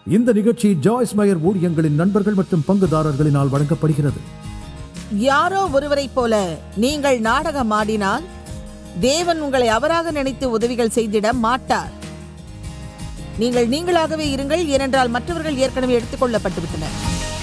இந்த நிகழ்ச்சி ஜாய்ஸ் மயர் ஊழியங்களின் நண்பர்கள் மற்றும் பங்குதாரர்களினால் வழங்கப்படுகிறது யாரோ ஒருவரைப் போல நீங்கள் நாடகம் ஆடினால் தேவன் உங்களை அவராக நினைத்து உதவிகள் செய்திட மாட்டார் நீங்கள் நீங்களாகவே இருங்கள் ஏனென்றால் மற்றவர்கள் ஏற்கனவே எடுத்துக்கொள்ளப்பட்டு விட்டனர்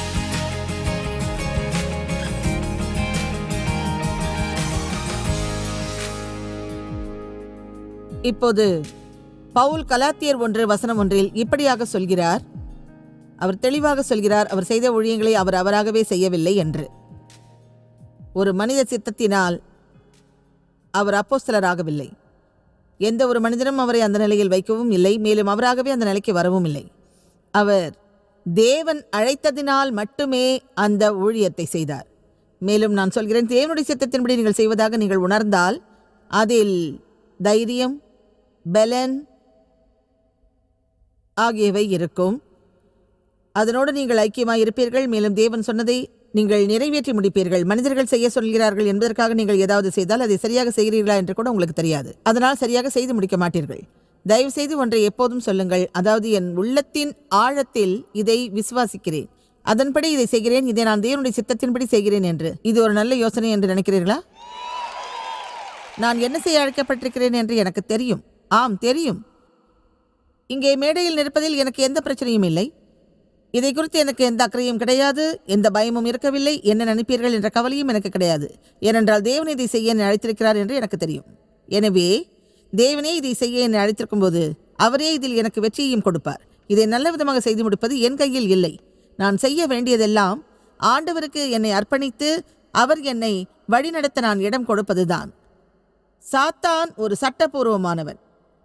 இப்போது பவுல் கலாத்தியர் ஒன்று வசனம் ஒன்றில் இப்படியாக சொல்கிறார் அவர் தெளிவாக சொல்கிறார் அவர் செய்த ஊழியங்களை அவர் அவராகவே செய்யவில்லை என்று ஒரு மனித சித்தத்தினால் அவர் அப்போஸ்தலராகவில்லை எந்த ஒரு மனிதனும் அவரை அந்த நிலையில் வைக்கவும் இல்லை மேலும் அவராகவே அந்த நிலைக்கு வரவும் இல்லை அவர் தேவன் அழைத்ததினால் மட்டுமே அந்த ஊழியத்தை செய்தார் மேலும் நான் சொல்கிறேன் தேவனுடைய சித்தத்தின்படி நீங்கள் செய்வதாக நீங்கள் உணர்ந்தால் அதில் தைரியம் பலன் ஆகியவை இருக்கும் அதனோடு நீங்கள் ஐக்கியமாய் இருப்பீர்கள் மேலும் தேவன் சொன்னதை நீங்கள் நிறைவேற்றி முடிப்பீர்கள் மனிதர்கள் செய்ய சொல்கிறார்கள் என்பதற்காக நீங்கள் ஏதாவது செய்தால் அதை சரியாக செய்கிறீர்களா என்று கூட உங்களுக்கு தெரியாது அதனால் சரியாக செய்து முடிக்க மாட்டீர்கள் தயவு செய்து ஒன்றை எப்போதும் சொல்லுங்கள் அதாவது என் உள்ளத்தின் ஆழத்தில் இதை விசுவாசிக்கிறேன் அதன்படி இதை செய்கிறேன் இதை நான் தேவனுடைய சித்தத்தின்படி செய்கிறேன் என்று இது ஒரு நல்ல யோசனை என்று நினைக்கிறீர்களா நான் என்ன செய்ய அழைக்கப்பட்டிருக்கிறேன் என்று எனக்கு தெரியும் ஆம் தெரியும் இங்கே மேடையில் நிற்பதில் எனக்கு எந்த பிரச்சனையும் இல்லை இதை குறித்து எனக்கு எந்த அக்கறையும் கிடையாது எந்த பயமும் இருக்கவில்லை என்ன நினைப்பீர்கள் என்ற கவலையும் எனக்கு கிடையாது ஏனென்றால் தேவன் இதை செய்ய என்னை அழைத்திருக்கிறார் என்று எனக்கு தெரியும் எனவே தேவனே இதை செய்ய என்னை அழைத்திருக்கும் போது அவரே இதில் எனக்கு வெற்றியையும் கொடுப்பார் இதை நல்ல விதமாக செய்து முடிப்பது என் கையில் இல்லை நான் செய்ய வேண்டியதெல்லாம் ஆண்டவருக்கு என்னை அர்ப்பணித்து அவர் என்னை வழிநடத்த நான் இடம் கொடுப்பதுதான் சாத்தான் ஒரு சட்டபூர்வமானவன்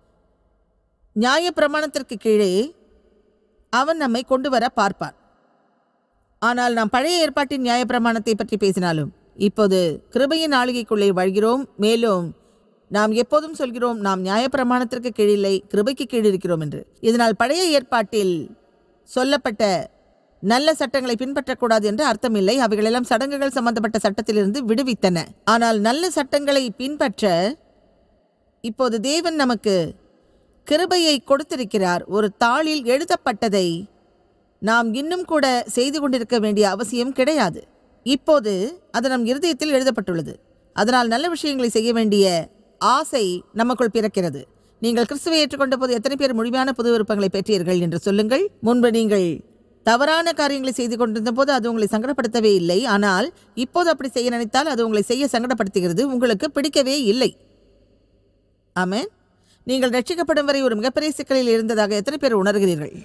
நியாயப்பிரமாணத்திற்கு கீழே அவன் நம்மை கொண்டு வர பார்ப்பான் ஆனால் நாம் பழைய ஏற்பாட்டின் நியாயப்பிரமாணத்தை பற்றி பேசினாலும் இப்போது கிருபையின் ஆளுகைக்குள்ளே வாழ்கிறோம் மேலும் நாம் எப்போதும் சொல்கிறோம் நாம் நியாயப்பிரமாணத்திற்கு கீழில்லை கிருபைக்கு கீழ் இருக்கிறோம் என்று இதனால் பழைய ஏற்பாட்டில் சொல்லப்பட்ட நல்ல சட்டங்களை பின்பற்றக்கூடாது என்று அர்த்தமில்லை அவைகளெல்லாம் சடங்குகள் சம்பந்தப்பட்ட சட்டத்திலிருந்து விடுவித்தன ஆனால் நல்ல சட்டங்களை பின்பற்ற இப்போது தேவன் நமக்கு கிருபையை கொடுத்திருக்கிறார் ஒரு தாளில் எழுதப்பட்டதை நாம் இன்னும் கூட செய்து கொண்டிருக்க வேண்டிய அவசியம் கிடையாது இப்போது அது நம் இருதயத்தில் எழுதப்பட்டுள்ளது அதனால் நல்ல விஷயங்களை செய்ய வேண்டிய ஆசை நமக்குள் பிறக்கிறது நீங்கள் கிறிஸ்துவை ஏற்றுக்கொண்ட போது எத்தனை பேர் முழுமையான புது விருப்பங்களை பெற்றீர்கள் என்று சொல்லுங்கள் முன்பு நீங்கள் தவறான காரியங்களை செய்து கொண்டிருந்த போது அது உங்களை சங்கடப்படுத்தவே இல்லை ஆனால் இப்போது அப்படி செய்ய நினைத்தால் அது உங்களை செய்ய சங்கடப்படுத்துகிறது உங்களுக்கு பிடிக்கவே இல்லை ஆமென் நீங்கள் ரட்சிக்கப்படும் வரை ஒரு மிகப்பெரிய சிக்கலில் இருந்ததாக எத்தனை பேர் உணர்கிறீர்கள்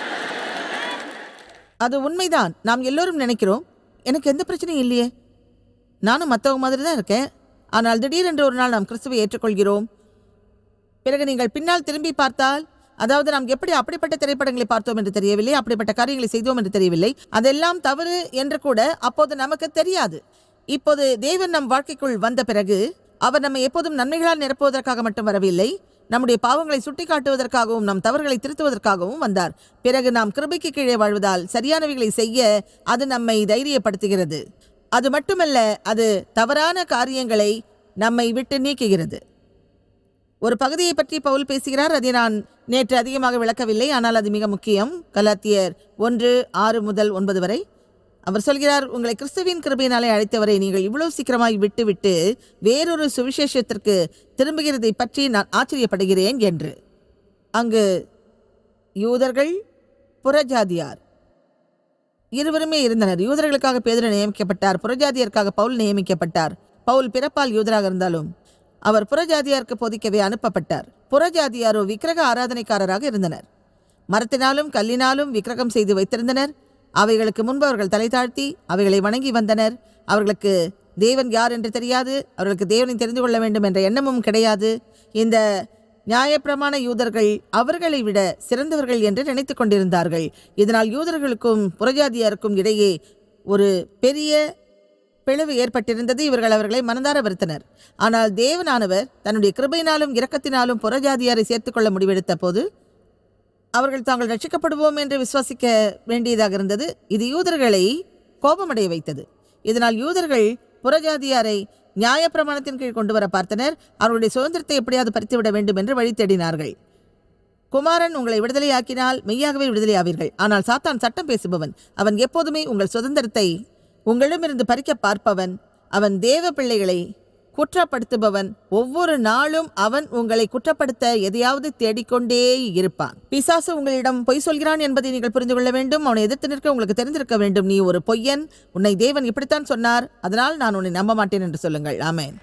அது உண்மைதான் நாம் எல்லோரும் நினைக்கிறோம் எனக்கு எந்த பிரச்சனையும் இல்லையே நானும் மற்றவங்க மாதிரி தான் இருக்கேன் ஆனால் திடீரென்று ஒரு நாள் நாம் கிறிஸ்துவை ஏற்றுக்கொள்கிறோம் பிறகு நீங்கள் பின்னால் திரும்பி பார்த்தால் அதாவது நாம் எப்படி அப்படிப்பட்ட திரைப்படங்களை பார்த்தோம் என்று தெரியவில்லை அப்படிப்பட்ட காரியங்களை செய்தோம் என்று தெரியவில்லை அதெல்லாம் தவறு என்று கூட அப்போது நமக்கு தெரியாது இப்போது தேவன் நம் வாழ்க்கைக்குள் வந்த பிறகு அவர் நம்மை எப்போதும் நன்மைகளால் நிரப்புவதற்காக மட்டும் வரவில்லை நம்முடைய பாவங்களை சுட்டிக்காட்டுவதற்காகவும் நம் தவறுகளை திருத்துவதற்காகவும் வந்தார் பிறகு நாம் கிருபைக்கு கீழே வாழ்வதால் சரியானவைகளை செய்ய அது நம்மை தைரியப்படுத்துகிறது அது மட்டுமல்ல அது தவறான காரியங்களை நம்மை விட்டு நீக்குகிறது ஒரு பகுதியை பற்றி பவுல் பேசுகிறார் அதை நான் நேற்று அதிகமாக விளக்கவில்லை ஆனால் அது மிக முக்கியம் கலாத்தியர் ஒன்று ஆறு முதல் ஒன்பது வரை அவர் சொல்கிறார் உங்களை கிறிஸ்துவின் கிருபையினாலே அழைத்தவரை நீங்கள் இவ்வளவு சீக்கிரமாய் விட்டுவிட்டு வேறொரு சுவிசேஷத்திற்கு திரும்புகிறதை பற்றி நான் ஆச்சரியப்படுகிறேன் என்று அங்கு யூதர்கள் புறஜாதியார் இருவருமே இருந்தனர் யூதர்களுக்காக பேதுரு நியமிக்கப்பட்டார் புறஜாதியருக்காக பவுல் நியமிக்கப்பட்டார் பவுல் பிறப்பால் யூதராக இருந்தாலும் அவர் புறஜாதியாருக்கு போதிக்கவே அனுப்பப்பட்டார் புறஜாதியாரோ விக்கிரக ஆராதனைக்காரராக இருந்தனர் மரத்தினாலும் கல்லினாலும் விக்கிரகம் செய்து வைத்திருந்தனர் அவைகளுக்கு முன்பு அவர்கள் தலை தாழ்த்தி அவைகளை வணங்கி வந்தனர் அவர்களுக்கு தேவன் யார் என்று தெரியாது அவர்களுக்கு தேவனை தெரிந்து கொள்ள வேண்டும் என்ற எண்ணமும் கிடையாது இந்த நியாயப்பிரமாண யூதர்கள் அவர்களை விட சிறந்தவர்கள் என்று நினைத்துக் கொண்டிருந்தார்கள் இதனால் யூதர்களுக்கும் புறஜாதியாருக்கும் இடையே ஒரு பெரிய பிளவு ஏற்பட்டிருந்தது இவர்கள் அவர்களை மனதார வெறுத்தனர் ஆனால் தேவனானவர் தன்னுடைய கிருபையினாலும் இரக்கத்தினாலும் புறஜாதியாரை சேர்த்துக்கொள்ள முடிவெடுத்த போது அவர்கள் தாங்கள் ரட்சிக்கப்படுவோம் என்று விசுவாசிக்க வேண்டியதாக இருந்தது இது யூதர்களை கோபமடைய வைத்தது இதனால் யூதர்கள் புறஜாதியாரை நியாயப்பிரமாணத்தின் கீழ் கொண்டு வர பார்த்தனர் அவர்களுடைய சுதந்திரத்தை எப்படியாவது பறித்துவிட வேண்டும் என்று வழி தேடினார்கள் குமாரன் உங்களை விடுதலையாக்கினால் மெய்யாகவே விடுதலையாவீர்கள் ஆனால் சாத்தான் சட்டம் பேசுபவன் அவன் எப்போதுமே உங்கள் சுதந்திரத்தை உங்களிடமிருந்து பறிக்க பார்ப்பவன் அவன் தேவ பிள்ளைகளை குற்றப்படுத்துபவன் ஒவ்வொரு நாளும் அவன் உங்களை குற்றப்படுத்த எதையாவது தேடிக்கொண்டே இருப்பான் பிசாசு உங்களிடம் பொய் சொல்கிறான் என்பதை நீங்கள் புரிந்து கொள்ள வேண்டும் அவனை எதிர்த்து நிற்க உங்களுக்கு தெரிந்திருக்க வேண்டும் நீ ஒரு பொய்யன் உன்னை தேவன் இப்படித்தான் சொன்னார் அதனால் நான் உன்னை நம்ப மாட்டேன் என்று சொல்லுங்கள் ஆமென்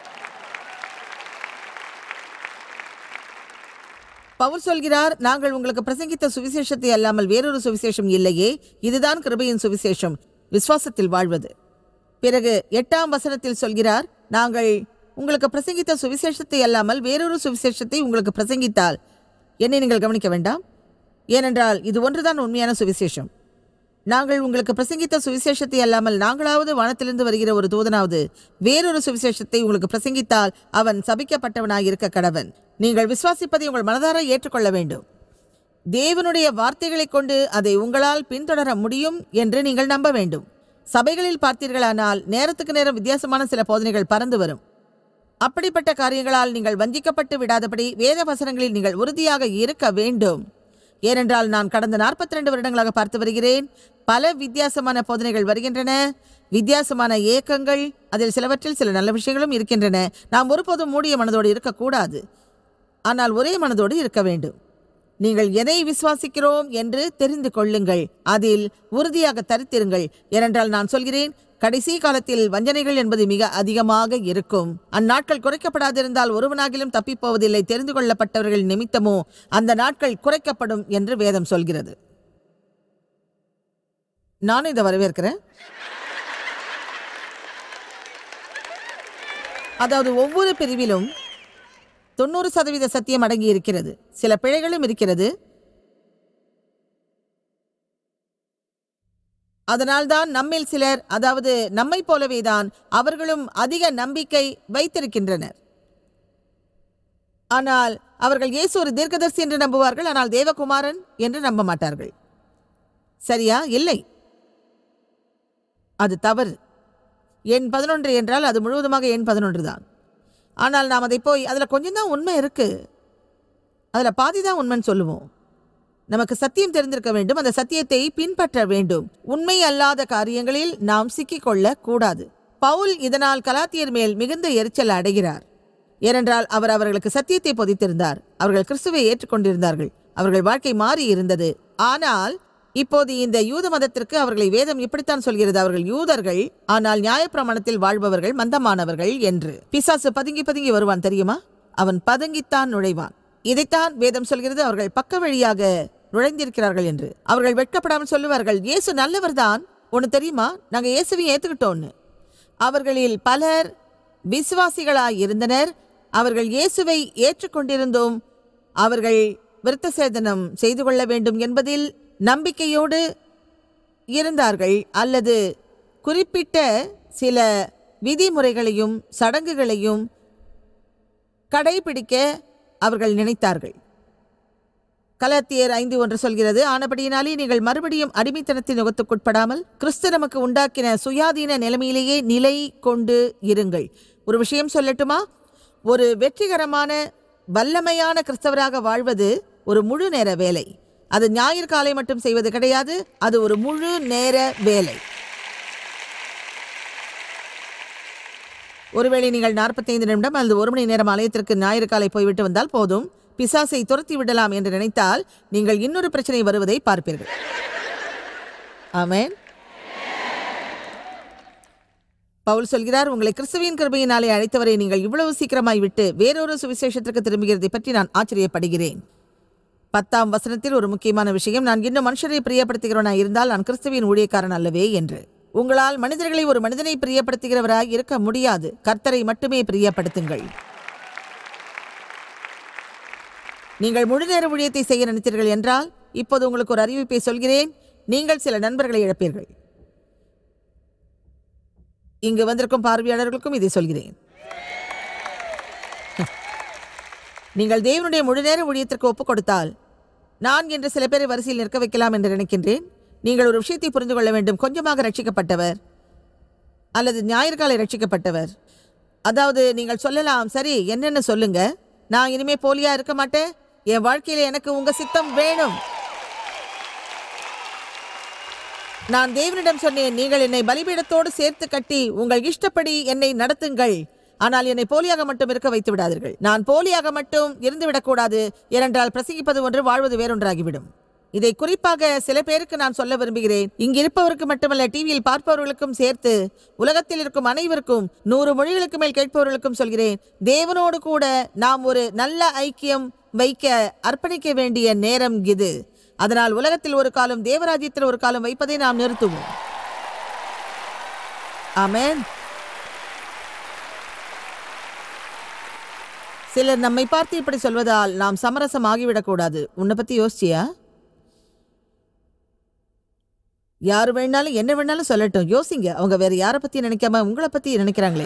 பவுல் சொல்கிறார் நாங்கள் உங்களுக்கு பிரசங்கித்த சுவிசேஷத்தை அல்லாமல் வேறொரு சுவிசேஷம் இல்லையே இதுதான் கிருபையின் சுவிசேஷம் விசுவாசத்தில் வாழ்வது பிறகு எட்டாம் வசனத்தில் சொல்கிறார் நாங்கள் உங்களுக்கு பிரசங்கித்த சுவிசேஷத்தை அல்லாமல் வேறொரு சுவிசேஷத்தை உங்களுக்கு பிரசங்கித்தால் என்னை நீங்கள் கவனிக்க வேண்டாம் ஏனென்றால் இது ஒன்றுதான் உண்மையான சுவிசேஷம் நாங்கள் உங்களுக்கு பிரசங்கித்த சுவிசேஷத்தை அல்லாமல் நாங்களாவது வானத்திலிருந்து வருகிற ஒரு தூதனாவது வேறொரு சுவிசேஷத்தை உங்களுக்கு பிரசங்கித்தால் அவன் சபிக்கப்பட்டவனாய் இருக்க கடவன் நீங்கள் விசுவாசிப்பதை உங்கள் மனதார ஏற்றுக்கொள்ள வேண்டும் தேவனுடைய வார்த்தைகளைக் கொண்டு அதை உங்களால் பின்தொடர முடியும் என்று நீங்கள் நம்ப வேண்டும் சபைகளில் பார்த்தீர்களானால் நேரத்துக்கு நேரம் வித்தியாசமான சில போதனைகள் பறந்து வரும் அப்படிப்பட்ட காரியங்களால் நீங்கள் வஞ்சிக்கப்பட்டு விடாதபடி வேத வசனங்களில் நீங்கள் உறுதியாக இருக்க வேண்டும் ஏனென்றால் நான் கடந்த 42 வருடங்களாக பார்த்து வருகிறேன் பல வித்தியாசமான போதனைகள் வருகின்றன வித்தியாசமான ஏக்கங்கள் அதில் சிலவற்றில் சில நல்ல விஷயங்களும் இருக்கின்றன நாம் ஒருபோதும் மூடிய மனதோடு இருக்கக்கூடாது ஆனால் ஒரே மனதோடு இருக்க வேண்டும் நீங்கள் எதை விசுவாசிக்கிறோம் என்று தெரிந்து கொள்ளுங்கள் அதில் உறுதியாக தரித்திருங்கள் ஏனென்றால் நான் சொல்கிறேன் கடைசி காலத்தில் வஞ்சனைகள் என்பது மிக அதிகமாக இருக்கும் அந்நாட்கள் குறைக்கப்படாதிருந்தால் ஒருவனாகிலும் தப்பிப்போவதில்லை தெரிந்து கொள்ளப்பட்டவர்கள் நிமித்தமோ அந்த நாட்கள் குறைக்கப்படும் என்று வேதம் சொல்கிறது நானும் இதை வரவேற்கிறேன் அதாவது ஒவ்வொரு பிரிவிலும் தொண்ணூறு சதவீத சத்தியம் அடங்கி இருக்கிறது சில பிழைகளும் இருக்கிறது அதனால்தான் நம்மில் சிலர் அதாவது நம்மை போலவேதான் அவர்களும் அதிக நம்பிக்கை வைத்திருக்கின்றனர் ஆனால் அவர்கள் இயேசு ஒரு தீர்க்கதரிசி என்று நம்புவார்கள் ஆனால் தேவகுமாரன் என்று நம்ப மாட்டார்கள் சரியா இல்லை அது தவறு எண் பதினொன்று என்றால் அது முழுவதுமாக எண் பதினொன்று தான் ஆனால் நாம் அதை போய் அதில் கொஞ்சம் தான் உண்மை இருக்கு அதில் பாதி தான் உண்மைன்னு சொல்லுவோம் நமக்கு சத்தியம் தெரிந்திருக்க வேண்டும் அந்த சத்தியத்தை பின்பற்ற வேண்டும் உண்மை அல்லாத காரியங்களில் நாம் சிக்கிக்கொள்ள கூடாது பவுல் இதனால் கலாத்தியர் மேல் மிகுந்த எரிச்சல் அடைகிறார் ஏனென்றால் அவர் அவர்களுக்கு சத்தியத்தை பொதித்திருந்தார் அவர்கள் கிறிஸ்துவை ஏற்றுக்கொண்டிருந்தார்கள் அவர்கள் வாழ்க்கை மாறி இருந்தது ஆனால் இப்போது இந்த யூத மதத்திற்கு அவர்களை வேதம் இப்படித்தான் சொல்கிறது அவர்கள் யூதர்கள் ஆனால் நியாயப்பிரமாணத்தில் வாழ்பவர்கள் மந்தமானவர்கள் என்று பிசாசு பதுங்கி பதுங்கி வருவான் தெரியுமா அவன் பதுங்கித்தான் நுழைவான் இதைத்தான் வேதம் சொல்கிறது அவர்கள் பக்க வழியாக நுழைந்திருக்கிறார்கள் என்று அவர்கள் வெட்கப்படாமல் சொல்லுவார்கள் இயேசு நல்லவர்தான் ஒன்று தெரியுமா நாங்க இயேசுவையும் ஏத்துக்கிட்டோன்னு அவர்களில் பலர் விசுவாசிகளாய் இருந்தனர் அவர்கள் இயேசுவை ஏற்றுக்கொண்டிருந்தோம் அவர்கள் விருத்த சேதனம் செய்து கொள்ள வேண்டும் என்பதில் நம்பிக்கையோடு இருந்தார்கள் அல்லது குறிப்பிட்ட சில விதிமுறைகளையும் சடங்குகளையும் கடைபிடிக்க அவர்கள் நினைத்தார்கள் கலாத்தியர் ஐந்து ஒன்று சொல்கிறது ஆனபடியினாலே நீங்கள் மறுபடியும் அடிமைத்தனத்தின் நுகத்துக்குட்படாமல் கிறிஸ்து நமக்கு உண்டாக்கின சுயாதீன நிலைமையிலேயே நிலை கொண்டு இருங்கள் ஒரு விஷயம் சொல்லட்டுமா ஒரு வெற்றிகரமான வல்லமையான கிறிஸ்தவராக வாழ்வது ஒரு முழு நேர வேலை அது ஞாயிறு காலை மட்டும் செய்வது கிடையாது அது ஒரு முழு நேர வேலை ஒருவேளை நீங்கள் நாற்பத்தைந்து நிமிடம் அல்லது ஒரு மணி நேரம் ஆலயத்திற்கு ஞாயிறு காலை போய்விட்டு வந்தால் போதும் பிசாசை துரத்தி விடலாம் என்று நினைத்தால் நீங்கள் இன்னொரு பிரச்சனை வருவதை பார்ப்பீர்கள் ஆமென் பவுல் சொல்கிறார் உங்களை கிறிஸ்துவின் கிருபையினாலே அழைத்தவரை நீங்கள் இவ்வளவு சீக்கிரமாய் விட்டு வேறொரு சுவிசேஷத்திற்கு திரும்புகிறதை பற்றி நான் ஆச்சரியப்படுகிறேன் பத்தாம் வசனத்தில் ஒரு முக்கியமான விஷயம் நான் இன்னும் மனுஷரை பிரியப்படுத்துகிறவனாய் இருந்தால் நான் கிறிஸ்துவின் ஊழியக்காரன் அல்லவே என்று உங்களால் மனிதர்களை ஒரு மனிதனை பிரியப்படுத்துகிறவராய் இருக்க முடியாது கர்த்தரை மட்டுமே பிரியப்படுத்துங்கள் நீங்கள் முழு நேர ஊழியத்தை செய்ய நினைத்தீர்கள் என்றால் இப்போது உங்களுக்கு ஒரு அறிவிப்பை சொல்கிறேன் நீங்கள் சில நண்பர்களை இழப்பீர்கள் இங்கு வந்திருக்கும் பார்வையாளர்களுக்கும் இதை சொல்கிறேன் நீங்கள் தேவனுடைய முழு நேர ஊழியத்திற்கு ஒப்புக் கொடுத்தால் நான் என்று சில பேரை வரிசையில் நிற்க வைக்கலாம் என்று நினைக்கின்றேன் நீங்கள் ஒரு விஷயத்தை புரிந்து கொள்ள வேண்டும் கொஞ்சமாக ரட்சிக்கப்பட்டவர் அல்லது ஞாயிற்காலை ரட்சிக்கப்பட்டவர் அதாவது நீங்கள் சொல்லலாம் சரி என்னென்ன சொல்லுங்க நான் இனிமே போலியா இருக்க மாட்டேன் என் வாழ்க்கையில எனக்கு உங்க சித்தம் வேணும் நான் தேவனிடம் சொன்னேன் நீங்கள் என்னை பலிபீடத்தோடு சேர்த்து கட்டி உங்கள் இஷ்டப்படி என்னை நடத்துங்கள் ஆனால் என்னை போலியாக மட்டும் இருக்க வைத்து விடாதீர்கள் நான் போலியாக மட்டும் இருந்து விடக்கூடாது ஏனென்றால் பிரசங்கிப்பது ஒன்று வாழ்வது வேறொன்றாகிவிடும் இதை குறிப்பாக சில பேருக்கு நான் சொல்ல விரும்புகிறேன் இங்கு இருப்பவருக்கு மட்டுமல்ல டிவியில் பார்ப்பவர்களுக்கும் சேர்த்து உலகத்தில் இருக்கும் அனைவருக்கும் நூறு மொழிகளுக்கு மேல் கேட்பவர்களுக்கும் சொல்கிறேன் தேவனோடு கூட நாம் ஒரு நல்ல ஐக்கியம் வைக்க அர்ப்பணிக்க வேண்டிய நேரம் இது அதனால் உலகத்தில் ஒரு காலம் தேவராஜ்யத்தில் ஒரு காலம் வைப்பதை நாம் நிறுத்துவோம் ஆமென் சிலர் நம்மை பார்த்து இப்படி சொல்வதால் நாம் சமரசம் ஆகிவிடக்கூடாது உன்னை பத்தி யோசிச்சியா யார் வேணாலும் என்ன வேணாலும் சொல்லட்டும் யோசிங்க அவங்க வேற யாரை பத்தி நினைக்காம உங்களை பத்தி நினைக்கிறாங்களே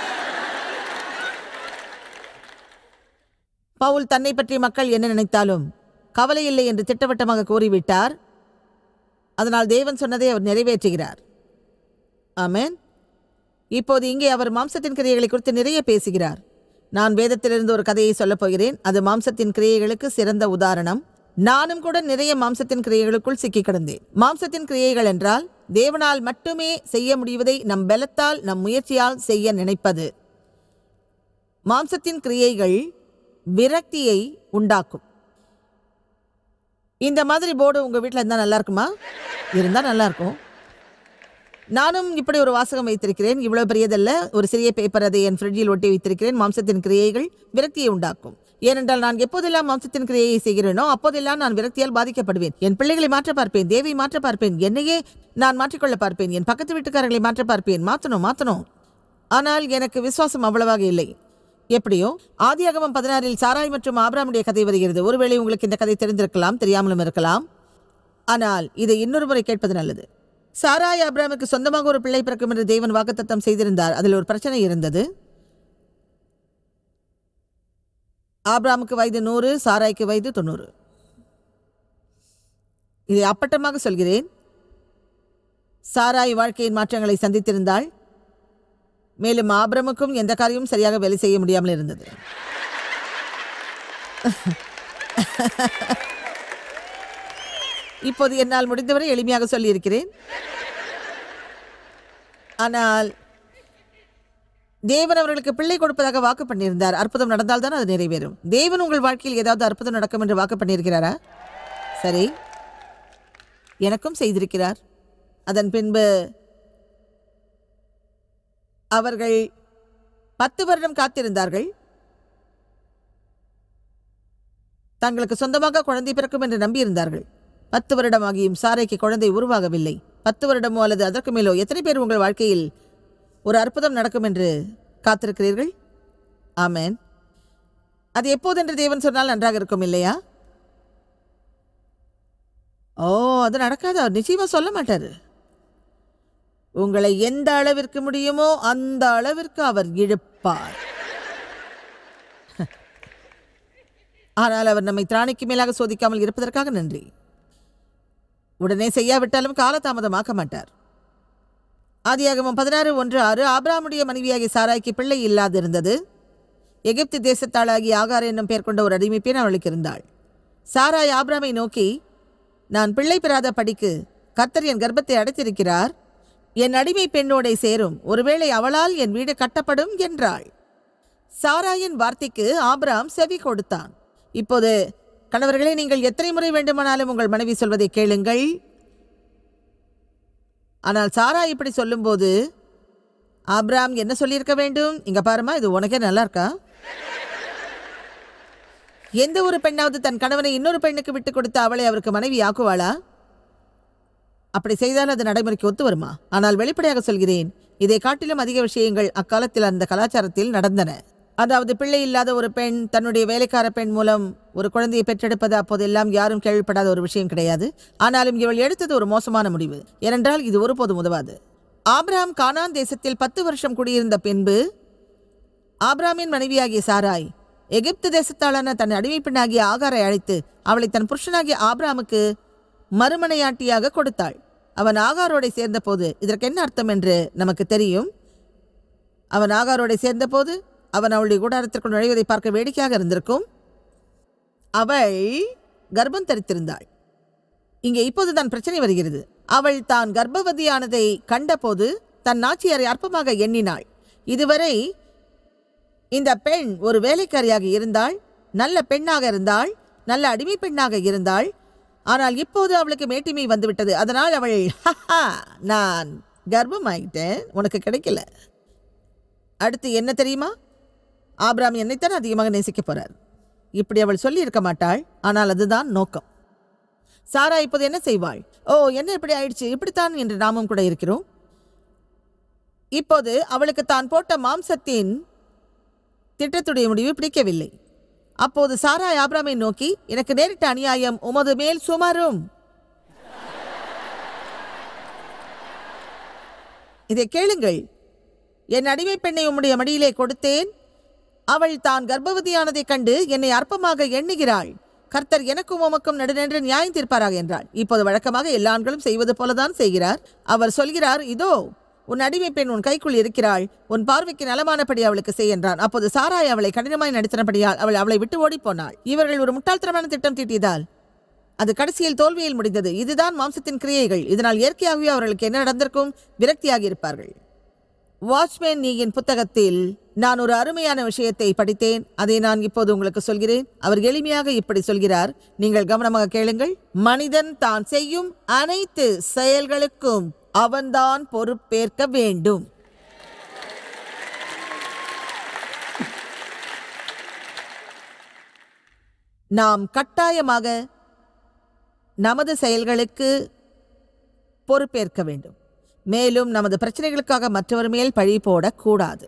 பவுல் தன்னை பற்றி மக்கள் என்ன நினைத்தாலும் கவலை இல்லை என்று திட்டவட்டமாக கூறிவிட்டார் அதனால் தேவன் சொன்னதை அவர் நிறைவேற்றுகிறார் ஆமென் இப்போது இங்கே அவர் மாம்சத்தின் கிரியைகளை குறித்து நிறைய பேசுகிறார் நான் வேதத்திலிருந்து ஒரு கதையை சொல்லப் போகிறேன் அது மாம்சத்தின் கிரியைகளுக்கு சிறந்த உதாரணம் நானும் கூட நிறைய மாம்சத்தின் கிரியைகளுக்குள் சிக்கி கிடந்தேன் மாம்சத்தின் கிரியைகள் என்றால் தேவனால் மட்டுமே செய்ய முடிவதை நம் பலத்தால் நம் முயற்சியால் செய்ய நினைப்பது மாம்சத்தின் கிரியைகள் விரக்தியை உண்டாக்கும் இந்த மாதிரி போர்டு உங்க வீட்டில் இருந்தால் நல்லா இருக்குமா இருந்தால் நல்லா இருக்கும் நானும் இப்படி ஒரு வாசகம் வைத்திருக்கிறேன் இவ்வளவு பெரியதல்ல ஒரு சிறிய பேப்பர் அதை என் ஃப்ரிட்ஜில் ஒட்டி வைத்திருக்கிறேன் மாம்சத்தின் கிரியைகள் விரக்தியை உண்டாக்கும் ஏனென்றால் நான் எப்போதெல்லாம் மாம்சத்தின் கிரியையை செய்கிறேனோ அப்போதெல்லாம் நான் விரக்தியால் பாதிக்கப்படுவேன் என் பிள்ளைகளை மாற்ற பார்ப்பேன் தேவை மாற்ற பார்ப்பேன் என்னையே நான் மாற்றிக்கொள்ள பார்ப்பேன் என் பக்கத்து வீட்டுக்காரர்களை மாற்ற பார்ப்பேன் மாற்றணும் மாற்றணும் ஆனால் எனக்கு விசுவாசம் அவ்வளவாக இல்லை எப்படியோ ஆதியாகமம் பதினாறில் சாராய் மற்றும் ஆபிராமுடைய கதை வருகிறது ஒருவேளை உங்களுக்கு இந்த கதை தெரிந்திருக்கலாம் தெரியாமலும் இருக்கலாம் ஆனால் இதை இன்னொரு முறை கேட்பது நல்லது சாராய் ஆபிராமுக்கு சொந்தமாக ஒரு பிள்ளை பிறக்கும் என்று தேவன் வாக்குத்தத்தம் செய்திருந்தார் அதில் ஒரு பிரச்சனை இருந்தது ஆபிராமுக்கு வயது நூறு சாராய்க்கு வயது தொண்ணூறு இதை அப்பட்டமாக சொல்கிறேன் சாராய் வாழ்க்கையின் மாற்றங்களை சந்தித்திருந்தாள் மேலும் ஆபிரமுக்கும் எந்த காரியமும் சரியாக வேலை செய்ய முடியாமல் இருந்தது இப்போது என்னால் முடிந்தவரை எளிமையாக சொல்லியிருக்கிறேன் ஆனால் தேவன் அவர்களுக்கு பிள்ளை கொடுப்பதாக வாக்கு பண்ணியிருந்தார் அற்புதம் நடந்தால்தான் அது நிறைவேறும் தேவன் உங்கள் வாழ்க்கையில் ஏதாவது அற்புதம் நடக்கும் என்று வாக்கு பண்ணியிருக்கிறாரா சரி எனக்கும் செய்திருக்கிறார் அதன் பின்பு அவர்கள் பத்து வருடம் காத்திருந்தார்கள் தங்களுக்கு சொந்தமாக குழந்தை பிறக்கும் என்று நம்பியிருந்தார்கள் பத்து வருடமாகியும் சாரைக்கு குழந்தை உருவாகவில்லை பத்து வருடமோ அல்லது அதற்கு மேலோ எத்தனை பேர் உங்கள் வாழ்க்கையில் ஒரு அற்புதம் நடக்கும் என்று காத்திருக்கிறீர்கள் ஆமென் அது எப்போதென்று தேவன் சொன்னால் நன்றாக இருக்கும் இல்லையா ஓ அது நடக்காது அவர் நிச்சயமா சொல்ல மாட்டாரு உங்களை எந்த அளவிற்கு முடியுமோ அந்த அளவிற்கு அவர் இழுப்பார் ஆனால் அவர் நம்மை திராணிக்கு மேலாக சோதிக்காமல் இருப்பதற்காக நன்றி உடனே செய்யாவிட்டாலும் காலதாமதமாக்க மாட்டார் ஆதியாகமம் பதினாறு ஒன்று ஆறு ஆபிராமுடைய மனைவியாகிய சாராய்க்கு பிள்ளை இல்லாதிருந்தது எகிப்து தேசத்தாளாகிய ஆகார் என்னும் பெயர் கொண்ட ஒரு அடிமை பெண் அவளுக்கு இருந்தாள் சாராய் ஆபிராமை நோக்கி நான் பிள்ளை பெறாத படிக்கு கர்த்தர் என் கர்ப்பத்தை அடைத்திருக்கிறார் என் அடிமை பெண்ணோடை சேரும் ஒருவேளை அவளால் என் வீடு கட்டப்படும் என்றாள் சாராயின் வார்த்தைக்கு ஆபிராம் செவி கொடுத்தான் இப்போது கணவர்களே நீங்கள் எத்தனை முறை வேண்டுமானாலும் உங்கள் மனைவி சொல்வதை கேளுங்கள் ஆனால் சாரா இப்படி சொல்லும்போது ஆபிராம் என்ன சொல்லியிருக்க வேண்டும் இங்க பாருமா இது உனக்கே நல்லா இருக்கா எந்த ஒரு பெண்ணாவது தன் கணவனை இன்னொரு பெண்ணுக்கு விட்டு கொடுத்து அவளை அவருக்கு மனைவி ஆக்குவாளா அப்படி செய்தால் அது நடைமுறைக்கு ஒத்து வருமா ஆனால் வெளிப்படையாக சொல்கிறேன் இதை காட்டிலும் அதிக விஷயங்கள் அக்காலத்தில் அந்த கலாச்சாரத்தில் நடந்தன அதாவது பிள்ளை இல்லாத ஒரு பெண் தன்னுடைய வேலைக்கார பெண் மூலம் ஒரு குழந்தையை பெற்றெடுப்பது அப்போதெல்லாம் யாரும் கேள்விப்படாத ஒரு விஷயம் கிடையாது ஆனாலும் இவள் எடுத்தது ஒரு மோசமான முடிவு ஏனென்றால் இது ஒருபோதும் உதவாது ஆபிரகாம் கானான் தேசத்தில் பத்து வருஷம் குடியிருந்த பின்பு ஆபிராமின் மனைவியாகிய சாராய் எகிப்து தேசத்தாளான தன் அடிமை பெண்ணாகிய ஆகாரை அழைத்து அவளை தன் புருஷனாகிய ஆபிராமுக்கு மறுமனையாட்டியாக கொடுத்தாள் அவன் ஆகாரோடை சேர்ந்தபோது இதற்கு என்ன அர்த்தம் என்று நமக்கு தெரியும் அவன் ஆகாரோடை சேர்ந்தபோது அவன் அவளுடைய கூடாரத்திற்குள் நுழைவதை பார்க்க வேடிக்கையாக இருந்திருக்கும் அவள் கர்ப்பம் தரித்திருந்தாள் இங்கே இப்போதுதான் பிரச்சனை வருகிறது அவள் தான் கர்ப்பவதியானதை கண்டபோது தன் நாச்சியாரை அற்பமாக எண்ணினாள் இதுவரை இந்த பெண் ஒரு வேலைக்காரியாக இருந்தாள் நல்ல பெண்ணாக இருந்தாள் நல்ல அடிமை பெண்ணாக இருந்தாள் ஆனால் இப்போது அவளுக்கு மேட்டிமை வந்துவிட்டது அதனால் அவள் "ஹஹா, நான் கர்ப்பமாயிட்டேன் உனக்கு கிடைக்கல அடுத்து என்ன தெரியுமா ஆபிராம் என்னைத்தான் அதிகமாக நேசிக்க போறார் இப்படி அவள் சொல்லி இருக்க மாட்டாள் ஆனால் அதுதான் நோக்கம் சாரா இப்போது என்ன செய்வாள் ஓ என்ன இப்படி ஆயிடுச்சு இப்படித்தான் என்று நாமும் கூட இருக்கிறோம் இப்போது அவளுக்கு தான் போட்ட மாம்சத்தின் திட்டத்துடைய முடிவு பிடிக்கவில்லை அப்போது சாரா ஆபிராமை நோக்கி எனக்கு நேரிட்ட அநியாயம் உமது மேல் சுமரும் இதை கேளுங்கள் என் அடிமை பெண்ணை உம்முடைய மடியிலே கொடுத்தேன் அவள் தான் கர்ப்பவதியானதைக் கண்டு என்னை அற்பமாக எண்ணுகிறாள் கர்த்தர் எனக்கும் உமக்கும் நடுநின்று நியாயம் தீர்ப்பாராக என்றாள் இப்போது வழக்கமாக எல்லா ஆண்களும் செய்வது போலதான் செய்கிறார் அவர் சொல்கிறார் இதோ உன் அடிமை பெண் உன் கைக்குள் இருக்கிறாள் உன் பார்வைக்கு நலமானபடி அவளுக்கு செய் என்றான் அப்போது சாராய் அவளை கடினமாய் நடத்தினபடியால் அவள் அவளை விட்டு ஓடிப் போனாள் இவர்கள் ஒரு முட்டாள்தனமான திட்டம் தீட்டியதால் அது கடைசியில் தோல்வியில் முடிந்தது இதுதான் மாம்சத்தின் கிரியைகள் இதனால் இயற்கையாகவே அவர்களுக்கு என்ன நடந்திருக்கும் விரக்தியாகி இருப்பார்கள் வாட்ச்மேன் நீயின் புத்தகத்தில் நான் ஒரு அருமையான விஷயத்தை படித்தேன் அதை நான் இப்போது உங்களுக்கு சொல்கிறேன் அவர் எளிமையாக இப்படி சொல்கிறார் நீங்கள் கவனமாக கேளுங்கள் மனிதன் தான் செய்யும் அனைத்து செயல்களுக்கும் அவன்தான் பொறுப்பேற்க வேண்டும் நாம் கட்டாயமாக நமது செயல்களுக்கு பொறுப்பேற்க வேண்டும் மேலும் நமது பிரச்சனைகளுக்காக மற்றவர் மேல் பழி போடக்கூடாது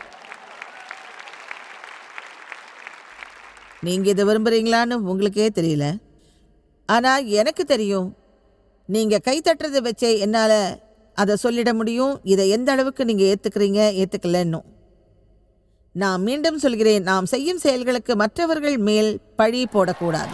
நீங்க இதை விரும்புறீங்களான்னு உங்களுக்கே தெரியல ஆனா எனக்கு தெரியும் நீங்க கை தட்டுறதை வச்சே என்னால அதை சொல்லிட முடியும் இதை எந்த அளவுக்கு நீங்க ஏத்துக்கிறீங்க ஏத்துக்கலன்னும் நான் மீண்டும் சொல்கிறேன் நாம் செய்யும் செயல்களுக்கு மற்றவர்கள் மேல் பழி போடக்கூடாது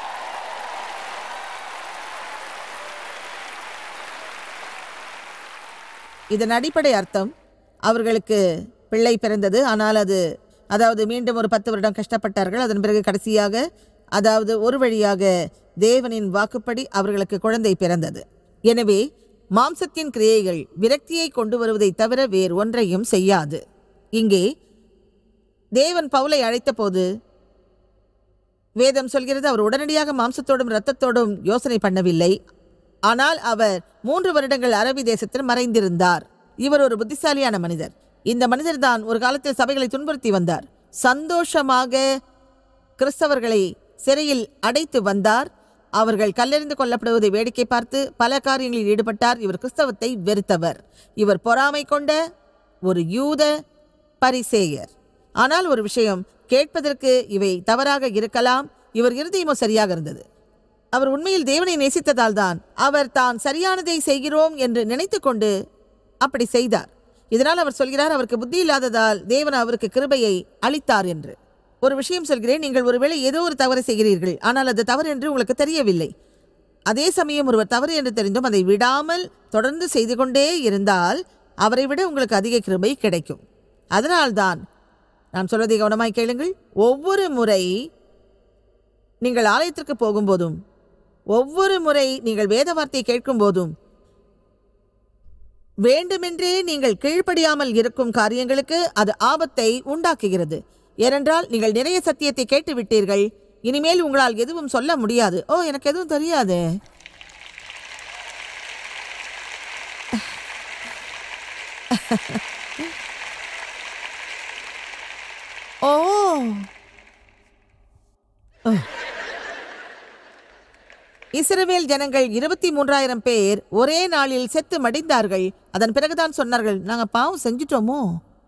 இதன் அடிப்படை அர்த்தம் அவர்களுக்கு பிள்ளை பிறந்தது ஆனால் அது அதாவது மீண்டும் ஒரு பத்து வருடம் கஷ்டப்பட்டார்கள் அதன் பிறகு கடைசியாக அதாவது ஒரு வழியாக தேவனின் வாக்குப்படி அவர்களுக்கு குழந்தை பிறந்தது எனவே மாம்சத்தின் கிரியைகள் விரக்தியை கொண்டு வருவதை தவிர வேறு ஒன்றையும் செய்யாது இங்கே தேவன் பவுலை அழைத்தபோது வேதம் சொல்கிறது அவர் உடனடியாக மாம்சத்தோடும் இரத்தத்தோடும் யோசனை பண்ணவில்லை ஆனால் அவர் மூன்று வருடங்கள் அரபி தேசத்தில் மறைந்திருந்தார் இவர் ஒரு புத்திசாலியான மனிதர் இந்த மனிதர் தான் ஒரு காலத்தில் சபைகளை துன்புறுத்தி வந்தார் சந்தோஷமாக கிறிஸ்தவர்களை சிறையில் அடைத்து வந்தார் அவர்கள் கல்லெறிந்து கொல்லப்படுவதை வேடிக்கை பார்த்து பல காரியங்களில் ஈடுபட்டார் இவர் கிறிஸ்தவத்தை வெறுத்தவர் இவர் பொறாமை கொண்ட ஒரு யூத பரிசேயர் ஆனால் ஒரு விஷயம் கேட்பதற்கு இவை தவறாக இருக்கலாம் இவர் இருதயமோ சரியாக இருந்தது அவர் உண்மையில் தேவனை நேசித்ததால் தான் அவர் தான் சரியானதை செய்கிறோம் என்று நினைத்துக்கொண்டு அப்படி செய்தார் இதனால் அவர் சொல்கிறார் அவருக்கு புத்தி இல்லாததால் தேவன் அவருக்கு கிருபையை அளித்தார் என்று ஒரு விஷயம் சொல்கிறேன் நீங்கள் ஒருவேளை ஏதோ ஒரு தவறு செய்கிறீர்கள் ஆனால் அது தவறு என்று உங்களுக்கு தெரியவில்லை அதே சமயம் ஒருவர் தவறு என்று தெரிந்தும் அதை விடாமல் தொடர்ந்து செய்து கொண்டே இருந்தால் அவரை விட உங்களுக்கு அதிக கிருபை கிடைக்கும் அதனால்தான் நான் சொல்வதை கவனமாய் கேளுங்கள் ஒவ்வொரு முறை நீங்கள் ஆலயத்திற்கு போகும்போதும் ஒவ்வொரு முறை நீங்கள் வேத வார்த்தையை கேட்கும் போதும் வேண்டுமென்றே நீங்கள் கீழ்ப்படியாமல் இருக்கும் காரியங்களுக்கு அது ஆபத்தை உண்டாக்குகிறது ஏனென்றால் நீங்கள் நிறைய சத்தியத்தை கேட்டு விட்டீர்கள் இனிமேல் உங்களால் எதுவும் சொல்ல முடியாது ஓ எனக்கு எதுவும் தெரியாது ஓ இஸ்ரவேல் ஜனங்கள் இருபத்தி மூன்றாயிரம் பேர் ஒரே நாளில் செத்து மடிந்தார்கள் அதன் பிறகுதான் சொன்னார்கள் நாங்க பாவம் செஞ்சிட்டோமோ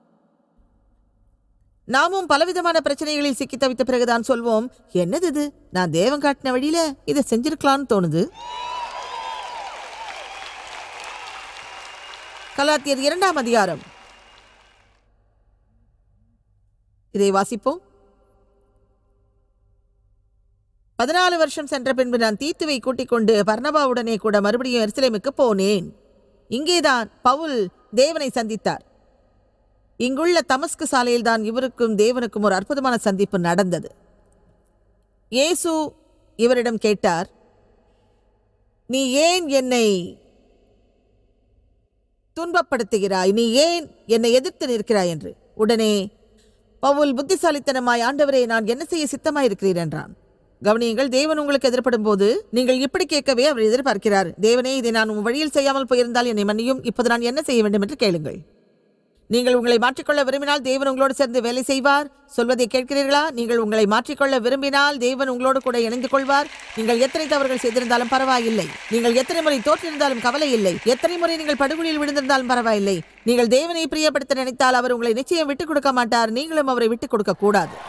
நாமும் பலவிதமான பிரச்சனைகளில் சிக்கி தவித்த பிறகுதான் சொல்வோம் என்னது இது நான் தேவன் காட்டின வழியில இதை செஞ்சிருக்கலாம்னு தோணுது கலாத்தியர் இரண்டாம் அதிகாரம் இதை வாசிப்போம் பதினாலு வருஷம் சென்ற பின்பு நான் தீத்துவை கூட்டிக் கொண்டு பர்ணபாவுடனே கூட மறுபடியும் எருசலேமுக்கு போனேன் இங்கேதான் பவுல் தேவனை சந்தித்தார் இங்குள்ள தமஸ்கு சாலையில் தான் இவருக்கும் தேவனுக்கும் ஒரு அற்புதமான சந்திப்பு நடந்தது இயேசு இவரிடம் கேட்டார் நீ ஏன் என்னை துன்பப்படுத்துகிறாய் நீ ஏன் என்னை எதிர்த்து நிற்கிறாய் என்று உடனே பவுல் புத்திசாலித்தனமாய் ஆண்டவரே நான் என்ன செய்ய சித்தமாயிருக்கிறீர் என்றான் கவனியுங்கள் தேவன் உங்களுக்கு எதிர்ப்படும் போது நீங்கள் இப்படி கேட்கவே அவர் எதிர்பார்க்கிறார் தேவனே இதை நான் உன் வழியில் செய்யாமல் போயிருந்தால் என்னை மன்னியும் இப்போது நான் என்ன செய்ய வேண்டும் என்று கேளுங்கள் நீங்கள் உங்களை மாற்றிக்கொள்ள விரும்பினால் தேவன் உங்களோடு சேர்ந்து வேலை செய்வார் சொல்வதை கேட்கிறீர்களா நீங்கள் உங்களை மாற்றிக்கொள்ள விரும்பினால் தேவன் உங்களோடு கூட இணைந்து கொள்வார் நீங்கள் எத்தனை தவறுகள் செய்திருந்தாலும் பரவாயில்லை நீங்கள் எத்தனை முறை தோற்றிருந்தாலும் கவலை இல்லை எத்தனை முறை நீங்கள் படுகொலியில் விழுந்திருந்தாலும் பரவாயில்லை நீங்கள் தேவனை பிரியப்படுத்த நினைத்தால் அவர் உங்களை நிச்சயம் விட்டுக் கொடுக்க மாட்டார் நீங்களும் அவரை விட்டுக் கொடுக்க கூடாது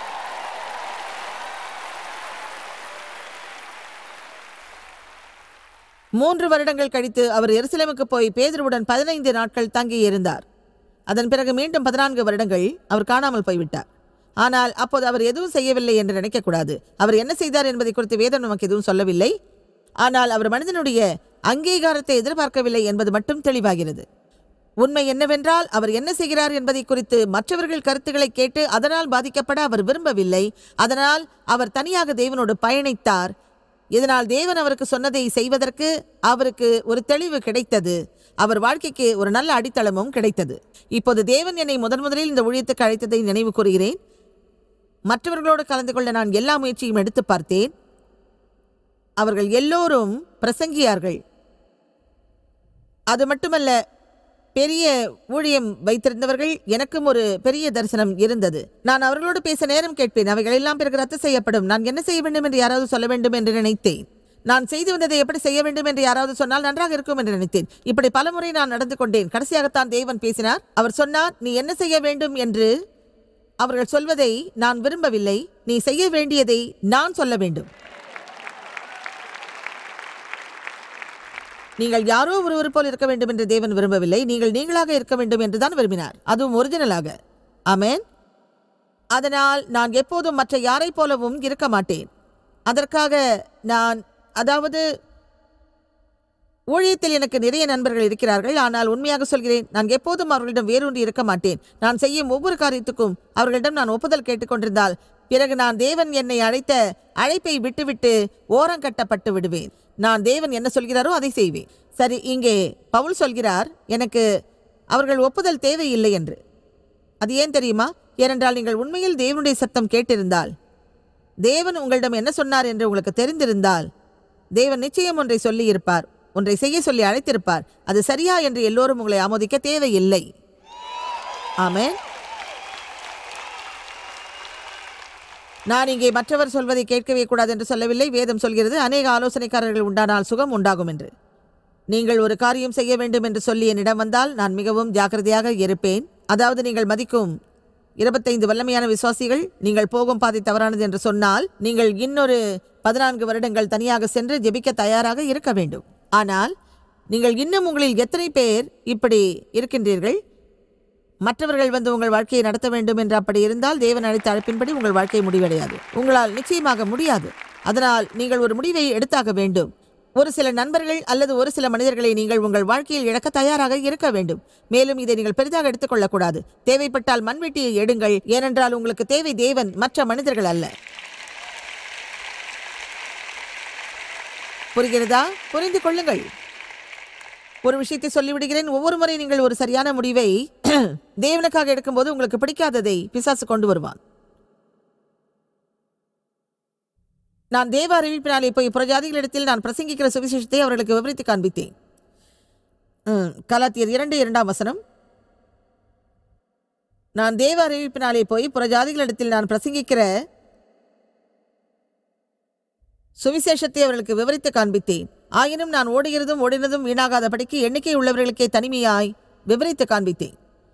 மூன்று வருடங்கள் கழித்து அவர் எருசலேமுக்கு போய் பேதுருவுடன் பதினைந்து நாட்கள் தங்கியிருந்தார் அதன் பிறகு மீண்டும் பதினான்கு வருடங்கள் அவர் காணாமல் போய்விட்டார் ஆனால் அப்போது அவர் எதுவும் செய்யவில்லை என்று நினைக்கக்கூடாது அவர் என்ன செய்தார் என்பதை குறித்து வேதம் நமக்கு எதுவும் சொல்லவில்லை ஆனால் அவர் மனிதனுடைய அங்கீகாரத்தை எதிர்பார்க்கவில்லை என்பது மட்டும் தெளிவாகிறது உண்மை என்னவென்றால் அவர் என்ன செய்கிறார் என்பதை குறித்து மற்றவர்கள் கருத்துக்களை கேட்டு அதனால் பாதிக்கப்பட அவர் விரும்பவில்லை அதனால் அவர் தனியாக தேவனோடு பயணித்தார் இதனால் தேவன் அவருக்கு சொன்னதை செய்வதற்கு அவருக்கு ஒரு தெளிவு கிடைத்தது அவர் வாழ்க்கைக்கு ஒரு நல்ல அடித்தளமும் கிடைத்தது இப்போது தேவன் என்னை முதன் முதலில் இந்த ஊழியத்துக்கு அழைத்ததை நினைவு கூறுகிறேன் மற்றவர்களோடு கலந்து கொள்ள நான் எல்லா முயற்சியும் எடுத்து பார்த்தேன் அவர்கள் எல்லோரும் பிரசங்கியார்கள் அது மட்டுமல்ல பெரிய ஊழியம் வைத்திருந்தவர்கள் எனக்கும் ஒரு பெரிய தரிசனம் இருந்தது நான் அவர்களோடு பேச நேரம் கேட்பேன் அவைகள் எல்லாம் பிறகு ரத்து செய்யப்படும் நான் என்ன செய்ய வேண்டும் என்று யாராவது சொல்ல வேண்டும் என்று நினைத்தேன் நான் செய்து வந்ததை எப்படி செய்ய வேண்டும் என்று யாராவது சொன்னால் நன்றாக இருக்கும் என்று நினைத்தேன் இப்படி பலமுறை நான் நடந்து கொண்டேன் கடைசியாகத்தான் தேவன் பேசினார் அவர் சொன்னார் நீ என்ன செய்ய வேண்டும் என்று அவர்கள் சொல்வதை நான் விரும்பவில்லை நீ செய்ய வேண்டியதை நான் சொல்ல வேண்டும் நீங்கள் யாரோ ஒருவர் போல் இருக்க வேண்டும் என்று தேவன் விரும்பவில்லை நீங்கள் நீங்களாக இருக்க வேண்டும் என்றுதான் விரும்பினார் அதுவும் ஒரிஜினலாக ஆமென் அதனால் நான் எப்போதும் மற்ற யாரைப் போலவும் இருக்க மாட்டேன் அதற்காக நான் அதாவது ஊழியத்தில் எனக்கு நிறைய நண்பர்கள் இருக்கிறார்கள் ஆனால் உண்மையாக சொல்கிறேன் நான் எப்போதும் அவர்களிடம் வேரூன்றி இருக்க மாட்டேன் நான் செய்யும் ஒவ்வொரு காரியத்துக்கும் அவர்களிடம் நான் ஒப்புதல் கேட்டுக்கொண்டிருந்தால் பிறகு நான் தேவன் என்னை அழைத்த அழைப்பை விட்டுவிட்டு ஓரங்கட்டப்பட்டு விடுவேன் நான் தேவன் என்ன சொல்கிறாரோ அதை செய்வேன் சரி இங்கே பவுல் சொல்கிறார் எனக்கு அவர்கள் ஒப்புதல் தேவையில்லை என்று அது ஏன் தெரியுமா ஏனென்றால் நீங்கள் உண்மையில் தேவனுடைய சத்தம் கேட்டிருந்தால் தேவன் உங்களிடம் என்ன சொன்னார் என்று உங்களுக்கு தெரிந்திருந்தால் தேவன் நிச்சயம் ஒன்றை சொல்லியிருப்பார் ஒன்றை செய்ய சொல்லி அழைத்திருப்பார் அது சரியா என்று எல்லோரும் உங்களை ஆமோதிக்க தேவையில்லை ஆமென் நான் இங்கே மற்றவர் சொல்வதை கேட்கவே கூடாது என்று சொல்லவில்லை வேதம் சொல்கிறது அநேக ஆலோசனைக்காரர்கள் உண்டானால் சுகம் உண்டாகும் என்று நீங்கள் ஒரு காரியம் செய்ய வேண்டும் என்று சொல்லி என்னிடம் வந்தால் நான் மிகவும் ஜாக்கிரதையாக இருப்பேன் அதாவது நீங்கள் மதிக்கும் இருபத்தைந்து வல்லமையான விசுவாசிகள் நீங்கள் போகும் பாதை தவறானது என்று சொன்னால் நீங்கள் இன்னொரு பதினான்கு வருடங்கள் தனியாக சென்று ஜெபிக்க தயாராக இருக்க வேண்டும் ஆனால் நீங்கள் இன்னும் உங்களில் எத்தனை பேர் இப்படி இருக்கின்றீர்கள் மற்றவர்கள் வந்து உங்கள் வாழ்க்கையை நடத்த வேண்டும் என்று அப்படி இருந்தால் தேவன் அழைத்த அழைப்பின்படி உங்கள் வாழ்க்கை முடிவடையாது உங்களால் நிச்சயமாக முடியாது அதனால் நீங்கள் ஒரு முடிவை எடுத்தாக வேண்டும் ஒரு சில நண்பர்கள் அல்லது ஒரு சில மனிதர்களை நீங்கள் உங்கள் வாழ்க்கையில் இழக்க தயாராக இருக்க வேண்டும் மேலும் இதை நீங்கள் பெரிதாக எடுத்துக்கொள்ளக்கூடாது தேவைப்பட்டால் மண்வெட்டியை எடுங்கள் ஏனென்றால் உங்களுக்கு தேவை தேவன் மற்ற மனிதர்கள் அல்ல புரிகிறதா புரிந்து கொள்ளுங்கள் ஒரு விஷயத்தை சொல்லிவிடுகிறேன் ஒவ்வொரு முறை நீங்கள் ஒரு சரியான முடிவை தேவனுக்காக எடுக்கும்போது உங்களுக்கு பிடிக்காததை பிசாசு கொண்டு வருவான் நான் தேவ அறிவிப்பினாலே போய் புறஜாதிகளிடத்தில் நான் பிரசங்கிக்கிற சுவிசேஷத்தை அவர்களுக்கு விவரித்து காண்பித்தேன் ம், கலாத்தியர் இரண்டு இரண்டாம் வசனம் நான் தேவ அறிவிப்பினாலே போய் புறஜாதிகளிடத்தில் நான் பிரசங்கிக்கிற சுவிசேஷத்தை அவர்களுக்கு விவரித்து காண்பித்தேன் ஆயினும் நான் ஓடுகிறதும் ஓடினதும் வீணாகாதபடிக்கு எண்ணிக்கை உள்ளவர்களுக்கே தனிமையாய் விவரித்து காண்பித்தேன்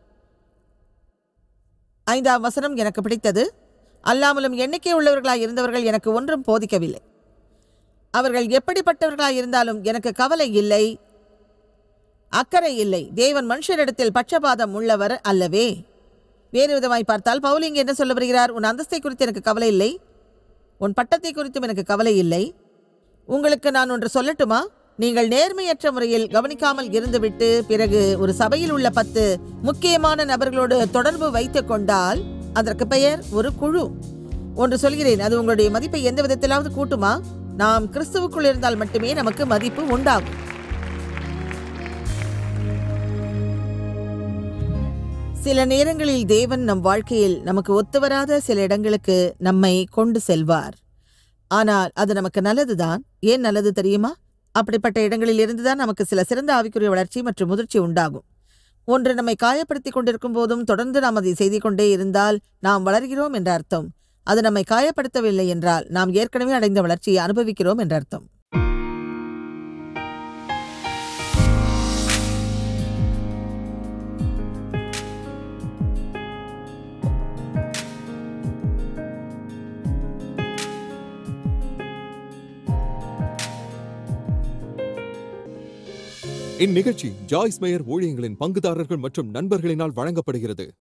ஐந்தாம் வசனம் எனக்கு பிடித்தது அல்லாமலும் எண்ணிக்கை உள்ளவர்களாய் இருந்தவர்கள் எனக்கு ஒன்றும் போதிக்கவில்லை அவர்கள் எப்படிப்பட்டவர்களாய் இருந்தாலும் எனக்கு கவலை இல்லை அக்கறை இல்லை தேவன் மனுஷரிடத்தில் பட்சபாதம் உள்ளவர் அல்லவே வேறு விதமாய் பார்த்தால் பவுல் இங்கே என்ன சொல்ல வருகிறார் உன் அந்தஸ்தை குறித்து எனக்கு கவலை இல்லை உன் பட்டத்தை குறித்தும் எனக்கு கவலை இல்லை உங்களுக்கு நான் ஒன்று சொல்லட்டுமா நீங்கள் நேர்மையற்ற முறையில் கவனிக்காமல் இருந்துவிட்டு பிறகு ஒரு சபையில் உள்ள பத்து முக்கியமான நபர்களோடு தொடர்பு வைத்துக் கொண்டால் அதற்கு பெயர் ஒரு குழு ஒன்று சொல்கிறேன் அது உங்களுடைய மதிப்பை எந்த விதத்திலாவது கூட்டுமா நாம் கிறிஸ்துவுக்குள் இருந்தால் மட்டுமே நமக்கு மதிப்பு உண்டாகும் சில நேரங்களில் தேவன் நம் வாழ்க்கையில் நமக்கு ஒத்துவராத சில இடங்களுக்கு நம்மை கொண்டு செல்வார் ஆனால் அது நமக்கு நல்லதுதான் ஏன் நல்லது தெரியுமா அப்படிப்பட்ட இடங்களில் இருந்துதான் நமக்கு சில சிறந்த ஆவிக்குரிய வளர்ச்சி மற்றும் முதிர்ச்சி உண்டாகும் ஒன்று நம்மை காயப்படுத்தி கொண்டிருக்கும் போதும் தொடர்ந்து நாம் அதை செய்து கொண்டே இருந்தால் நாம் வளர்கிறோம் என்ற அர்த்தம் அது நம்மை காயப்படுத்தவில்லை என்றால் நாம் ஏற்கனவே அடைந்த வளர்ச்சியை அனுபவிக்கிறோம் என்ற அர்த்தம் இந்நிகழ்ச்சி ஜாய்ஸ் மேயர் ஊழியங்களின் பங்குதாரர்கள் மற்றும் நண்பர்களினால் வழங்கப்படுகிறது